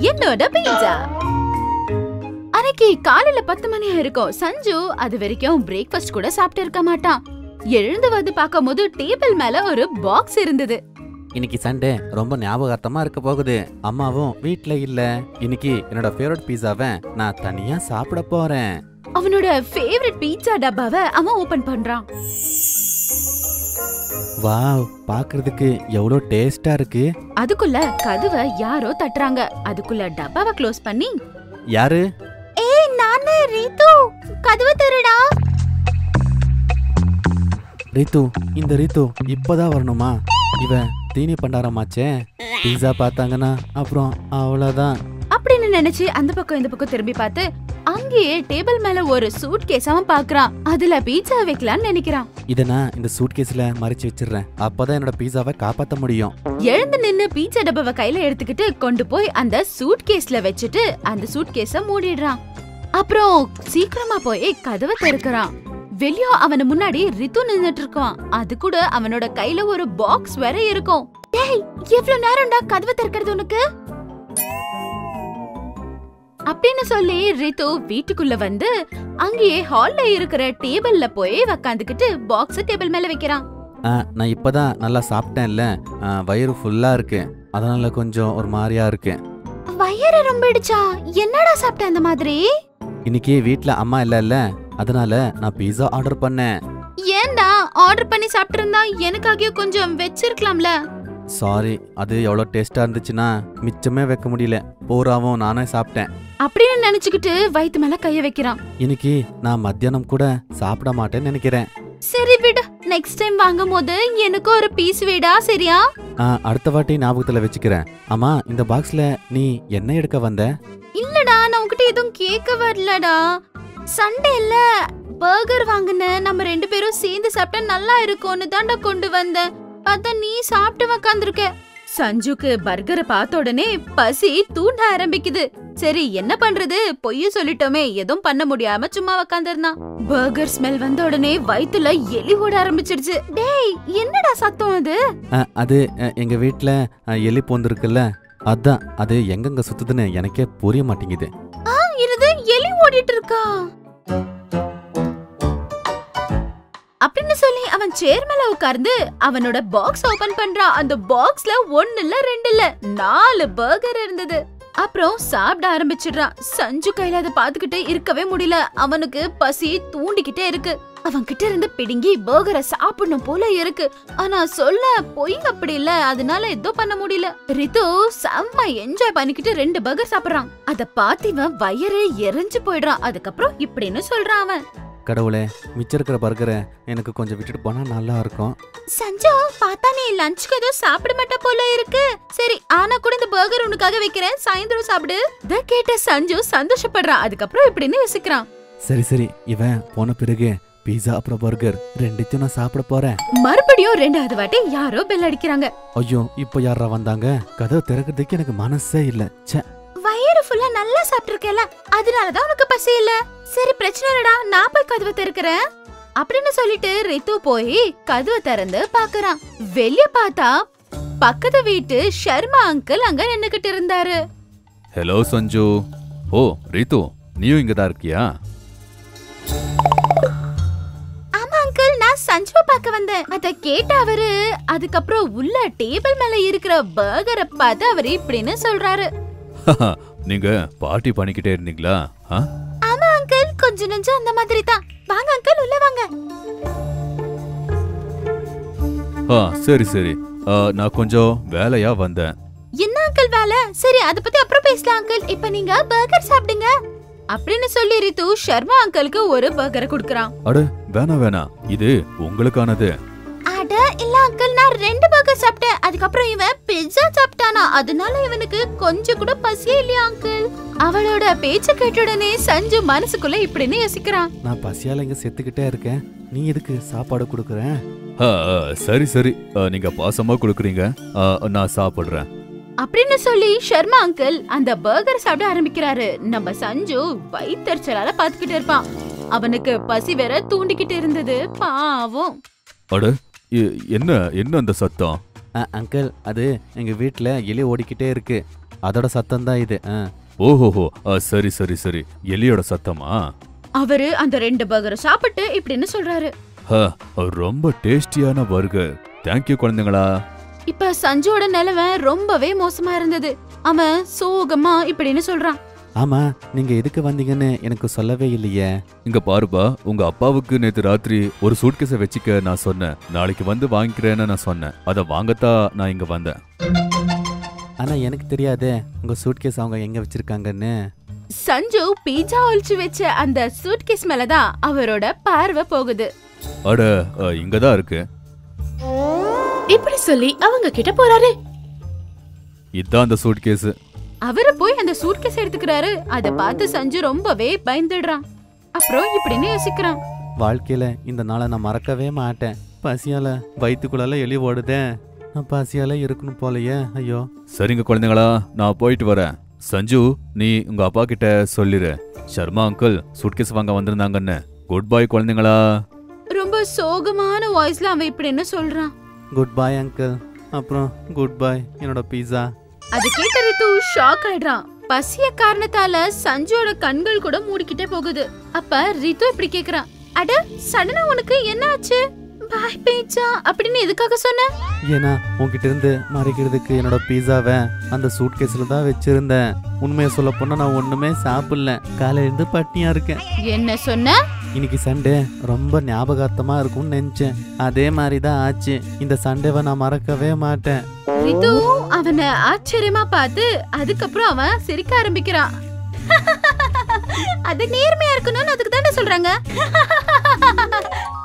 என்னோட பீட்சா அன்னைக்கு காலையில பத்து மணி இருக்கும் சஞ்சு அது வரைக்கும் பிரேக்ஃபாஸ்ட் கூட சாப்பிட்டு இருக்க மாட்டான் எழுந்து வந்து பார்க்கும்போது டேபிள் மேல ஒரு பாக்ஸ் இருந்தது இன்னைக்கு சண்டே ரொம்ப ஞாபகார்த்தமா இருக்க போகுது அம்மாவும் வீட்ல இல்ல இன்னைக்கு என்னோட ஃபேவரட் பீஸாவை நான் தனியா சாப்பிட போறேன் அவனோட ஃபேவரட் பீட்சா டப்பாவை அவன் ஓபன் பண்றான் வாவ் பாக்குறதுக்கு எவ்வளோ டேஸ்டா இருக்கு அதுக்குள்ள கதவை யாரோ தட்டுறாங்க அதுக்குள்ள டப்பாவை க்ளோஸ் பண்ணி யாரு ஏய் நானே ரீது கதவு தருடா ரித்து இந்த ரித்து இப்பதான் வரணுமா இவன் தீனி பண்டாரமாச்சே பீஸா பார்த்தாங்கன்னா அப்புறம் அவ்வளோதான் அப்படின்னு நினைச்சு அந்த பக்கம் இந்த பக்கம் திரும்பி பார்த்து அங்கேயே டேபிள் மேல ஒரு சூட் கேஸ் அவன் பாக்குறான் அதுல பீட்சா வைக்கலாம்னு நினைக்கிறான் இதை நான் இந்த சூட்கேஸ்ல மறைச்சு வச்சிடுறேன் அப்பதான் என்னோட பீஸாவை காப்பாத்த முடியும் எழுந்து நின்னு பீட்சா டப்பாவை கையில எடுத்துக்கிட்டு கொண்டு போய் அந்த சூட் கேஸ்ல வச்சுட்டு அந்த சூட் கேஸ மூடிடுறான் அப்புறம் சீக்கிரமா போய் கதவை திறக்கிறான் வெளியோ அவன முன்னாடி ரித்து நின்னுட்டு இருக்கான் அது கூட அவனோட கையில ஒரு பாக்ஸ் வேற இருக்கும் டேய் எவ்வளவு நேரம்டா கதவை திறக்கிறது உனக்கு அப்படின்னு சொல்லி ரித்து வீட்டுக்குள்ள வந்து அங்கேயே ஹால்ல இருக்கிற டேபிள்ல போய் உக்காந்துக்கிட்டு பாக்ஸ் டேபிள் மேல வைக்கிறான் ஆ, நான் இப்பதான் நல்லா சாப்பிட்டேன்ல ஆ, வயிறு ஃபுல்லா இருக்கு அதனால கொஞ்சம் ஒரு மாதிரியா இருக்கு வயிறு ரொம்பிடுச்சா என்னடா சாப்பிட்ட அந்த மாதிரி இன்னைக்கு வீட்ல அம்மா இல்லைல்ல அதனால நான் பீஸா ஆர்டர் பண்ணேன் ஏன்டா ஆர்டர் பண்ணி சாப்பிட்டிருந்தா எனக்காக கொஞ்சம் வச்சிருக்கலாம்ல சாரி அது எவ்வளோ டேஸ்டா இருந்துச்சுன்னா மிச்சமே வைக்க முடியல பூராவும் நானே சாப்பிட்டேன் அப்படின்னு நினைச்சுக்கிட்டு வயித்து மேல கைய வைக்கிறான் இன்னைக்கு நான் மத்தியானம் கூட சாப்பிட மாட்டேன்னு நினைக்கிறேன் சரி விடு நெக்ஸ்ட் டைம் வாங்கும் போது எனக்கு ஒரு பீஸ் வேடா சரியா ஆ, அடுத்த வாட்டி ஞாபகத்துல வச்சுக்கிறேன் ஆமா இந்த பாக்ஸ்ல நீ என்ன எடுக்க வந்த இல்லடா நான் உன்கிட்ட எதுவும் கேட்க வரலடா சண்டே இல்ல பர்கர் வாங்குன நம்ம ரெண்டு பேரும் சேர்ந்து சாப்பிட்டா நல்லா இருக்கும்னு தாண்டா கொண்டு வந்தேன் பார்த்தா நீ சாப்பிட்டு உக்காந்துருக்க சஞ்சுக்கு பர்கரை பார்த்த உடனே பசி தூண்ட ஆரம்பிக்குது சரி என்ன பண்றது பொய்ய சொல்லிட்டோமே எதுவும் பண்ண முடியாம சும்மா உக்காந்துருந்தான் பர்கர் ஸ்மெல் வந்த உடனே வயித்துல எலி ஓட ஆரம்பிச்சிடுச்சு டேய் என்னடா சத்தம் அது ஆ, அது அ, எங்க வீட்ல அ, எலி போந்திருக்குல்ல அதான் அது எங்கெங்க சுத்துதுன்னு எனக்கே புரிய மாட்டேங்குது ஆ இருது எலி ஓடிட்டு இருக்கா அப்படின்னு சொல்லி அவன் சேர் மேல உட்கார்ந்து அவனோட பாக்ஸ் ஓபன் பண்றான் அந்த பாக்ஸ்ல ஒன்னு இல்ல ரெண்டு இல்ல நாலு பர்கர் இருந்தது அப்புறம் சாப்பிட ஆரம்பிச்சிடுறான் சஞ்சு கையில அதை பாத்துக்கிட்டே இருக்கவே முடியல அவனுக்கு பசி தூண்டிக்கிட்டே இருக்கு அவன் கிட்ட இருந்து பிடுங்கி பர்கரை சாப்பிடணும் போல இருக்கு ஆனா சொல்ல பொய் அப்படி இல்ல அதனால ஏதோ பண்ண முடியல ரித்து செம்ம என்ஜாய் பண்ணிக்கிட்டு ரெண்டு பர்கர் சாப்பிடுறான் அத பார்த்து இவன் வயிறு எரிஞ்சு போயிடுறான் அதுக்கப்புறம் இப்படின்னு சொல்றான் அவன் கடவுளே மிச்சம் இருக்கிற பர்கரை எனக்கு கொஞ்சம் விட்டுட்டு போனா நல்லா இருக்கும் சஞ்சு பார்த்தா நீ லஞ்சுக்கு ஏதோ சாப்பிட மாட்ட போல இருக்கு சரி ஆனா கூட இந்த பர்கர் உனக்காக வைக்கிறேன் சாயந்தரம் சாப்பிடு இத கேட்ட சஞ்சு சந்தோஷப்படுறான் அதுக்கப்புறம் இப்படின்னு யோசிக்கிறான் சரி சரி இவன் போன பிறகு பீஸா அப்புறம் பர்கர் ரெண்டுத்தையும் நான் சாப்பிட போறேன் மறுபடியும் ரெண்டாவது வாட்டி யாரோ பெல் அடிக்கிறாங்க ஐயோ இப்போ யாரா வந்தாங்க கதவை திறக்கிறதுக்கு எனக்கு மனசே இல்ல ச்சே வயிறு ஃபுல்லா நல்லா சாப்பிட்டிருக்கல அதனாலதான் உனக்கு பசி இல்ல சரி பிரச்சனை இல்லடா நான் போய் கதவை திறக்கிறேன் அப்படின்னு சொல்லிட்டு ரித்து போய் கதவை திறந்து பாக்குறான் வெளிய பார்த்தா பக்கத்து வீட்டு ஷர்மா அங்கிள் அங்க நின்னுகிட்டு இருந்தாரு ஹலோ சஞ்சு ஓ ரீத்து நீயும் இங்க தான் இருக்கியா ஆமா அங்கிள் நான் சஞ்சுவை பார்க்க வந்தேன் அத கேட்ட அவரு அதுக்கப்புறம் உள்ள டேபிள் மேல இருக்கிற பர்கரை பார்த்து அவரு இப்படின்னு சொல்றாரு நீங்க பார்ட்டி பண்ணிக்கிட்டே இருந்தீங்களா ஆ? ஆமா அங்கிள் கொஞ்ச நெஞ்சம் அந்த மாதிரி தான் வாங்க அங்கிள் உள்ள வாங்க ஆ சரி சரி ஆ, நான் கொஞ்சம் வேலையா வந்தேன் என்ன அங்கிள் வேலை சரி அத பத்தி அப்புறம் பேசலாம் அங்கிள் இப்ப நீங்க பர்கர் சாப்பிடுங்க அப்படின்னு சொல்லி ரித்து ஷர்மா அங்கிளுக்கு ஒரு பர்கரை கொடுக்கறான் அட வேணாம் வேணாம் இது உங்களுக்கானது அட இல்ல அங்கிள் நான் ரெண்டு பர்கர் சாப்பிட்டேன் அதுக்கப்புறம் இவன் பிட்சா சாப்பிட்டானா அதனால இவனுக்கு கொஞ்சம் கூட பசியே இல்லையா அங்கிள் அவளோட பேச்ச கேட்ட உடனே சஞ்சு மனசுக்குள்ள இப்படின்னு யோசிக்கிறான் நான் பசியால இங்க செத்துக்கிட்டே இருக்கேன் நீ எதுக்கு சாப்பாடு கொடுக்குற ஆ, ஆ, சரி சரி ஆ, நீங்க பாசமா கொடுக்குறீங்க ஆ, நான் சாப்பிடுறேன் அப்படின்னு சொல்லி ஷர்மா அங்கிள் அந்த பர்கர் சாப்பிட ஆரம்பிக்கிறாரு நம்ம சஞ்சு வயித்தறிச்சலால பாத்துக்கிட்டு இருப்பான் அவனுக்கு பசி வேற தூண்டிக்கிட்டு இருந்தது பாவம் அட எ- என்ன என்ன அந்த சத்தம் அ, அங்கிள் அது எங்க வீட்ல எலி ஓடிக்கிட்டே இருக்கு அதோட சத்தம் தான் இது ஆ. ஓஹோஹோ ஆ, சரி சரி சரி எலியோட சத்தமா அவரு அந்த ரெண்டு பர்கரை சாப்பிட்டு இப்படின்னு சொல்றாரு ஹ, ரொம்ப டேஸ்டியான பர்கர் தேங்க்யூ குழந்தைங்களா இப்ப சஞ்சுவோட நிலைமை ரொம்பவே மோசமா இருந்தது அவன் சோகமா இப்படின்னு சொல்றான் ஆமா நீங்க எதுக்கு வந்தீங்கன்னு எனக்கு சொல்லவே இல்லையே இங்க பாருப்பா உங்க அப்பாவுக்கு நேத்து ராத்திரி ஒரு சூட்கேஸை வச்சுக்க நான் சொன்னேன் நாளைக்கு வந்து வாங்கிக்கிறேன்னு நான் சொன்னேன் அதை வாங்கத்தான் நான் இங்க வந்தேன் ஆனா எனக்கு தெரியாதே உங்க சூட்கேஸ் அவங்க எங்க வச்சிருக்காங்கன்னு சஞ்சு பீட்சா ஒழிச்சு வச்ச அந்த சூட்கேஸ் மேலதான் அவரோட பார்வை போகுது அட அ, இங்கதான் இருக்கு இப்படி சொல்லி அவங்க கிட்ட போறாரு இதான் அந்த சூட்கேஸ் அவரு போய் அந்த சூட்கேஸ் எடுத்துக்கிறாரு அத பார்த்து சஞ்சு ரொம்பவே பயந்துடுறான் அப்புறம் இப்படின்னு யோசிக்கிறான் வாழ்க்கையில இந்த நாளை நான் மறக்கவே மாட்டேன் பசியால வயிற்றுக்குள்ளால எலி ஓடுதே நான் பசியால இருக்கணும் போலயே ஐயோ சரிங்க குழந்தைங்களா நான் போயிட்டு வரேன் சஞ்சு நீ உங்க அப்பா கிட்ட சொல்லிரு சர்மா அங்கிள் சூட்கேஸ் வாங்க வந்திருந்தாங்கன்னு குட் பை குழந்தைங்களா ரொம்ப சோகமான வாய்ஸ்ல அவன் இப்படின்னு சொல்றான் குட் பை அங்கிள் அப்புறம் குட் பை என்னோட பீஸா அது கேட்ட ரித்து ஷாக் ஆயிடுறான் பசிய காரணத்தால சஞ்சுவோட கண்கள் கூட மூடிக்கிட்டே போகுது அப்ப ரித்து இப்படி கேக்குறான் அட சடனா உனக்கு என்ன ஆச்சு பாய் பீட்சா அப்படின்னு எதுக்காக சொன்ன ஏன்னா உன்கிட்ட இருந்து மறைக்கிறதுக்கு என்னோட பீஸாவை அந்த சூட்கேஸ்ல தான் வச்சிருந்தேன் உண்மையை சொல்ல போனா நான் ஒண்ணுமே சாப்பிடல காலையில இருந்து பட்னியா இருக்கேன் என்ன சொன்ன இன்னைக்கு சண்டே ரொம்ப ஞாபகார்த்தமா இருக்கும்னு நினைச்சேன் அதே மாதிரி தான் ஆச்சு இந்த சண்டேவை நான் மறக்கவே மாட்டேன் ரித்து அவனை ஆச்சரியமா பார்த்து அதுக்கப்புறம் அவன் சிரிக்க ஆரம்பிக்கிறான் அது நேர்மையா இருக்கணும்னு அதுக்கு தானே சொல்றாங்க